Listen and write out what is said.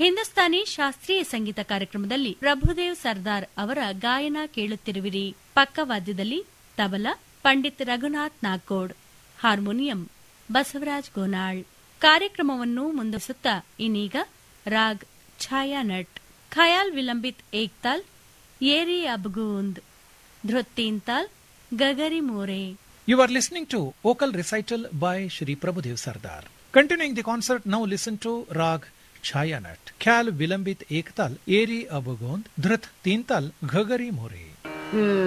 ಹಿಂದೂಸ್ತಾನಿ ಶಾಸ್ತ್ರೀಯ ಸಂಗೀತ ಕಾರ್ಯಕ್ರಮದಲ್ಲಿ ಪ್ರಭುದೇವ್ ಸರ್ದಾರ್ ಅವರ ಗಾಯನ ಕೇಳುತ್ತಿರುವಿರಿ ಪಕ್ಕವಾದ್ಯದಲ್ಲಿ ತಬಲಾ ಪಂಡಿತ್ ರಘುನಾಥ್ ನಾಗೋಡ್ ಹಾರ್ಮೋನಿಯಂ ಬಸವರಾಜ್ ಗೋನಾಳ್ ಕಾರ್ಯಕ್ರಮವನ್ನು ಮುಂದುವರಿಸುತ್ತಾ ಇನ್ನೀಗ ರಾಗ್ ಛಾಯಾನಟ್ ಖಯಾಲ್ ವಿಲಂಬಿತ್ ಏಕ್ತಾಲ್ ಏರಿ ಅಬ್ಗೂಂದ್ ಧೃತ್ತೀನ್ ತಾಲ್ ಗಗರಿ ಮೋರೆ You are listening to vocal recital by Shri Prabhudev Sardar. Continuing the concert, now listen to Rag Chayanat, Khyal Vilambit Ektal, Eri Abugond, Dhrit Tintal, Ghagari More.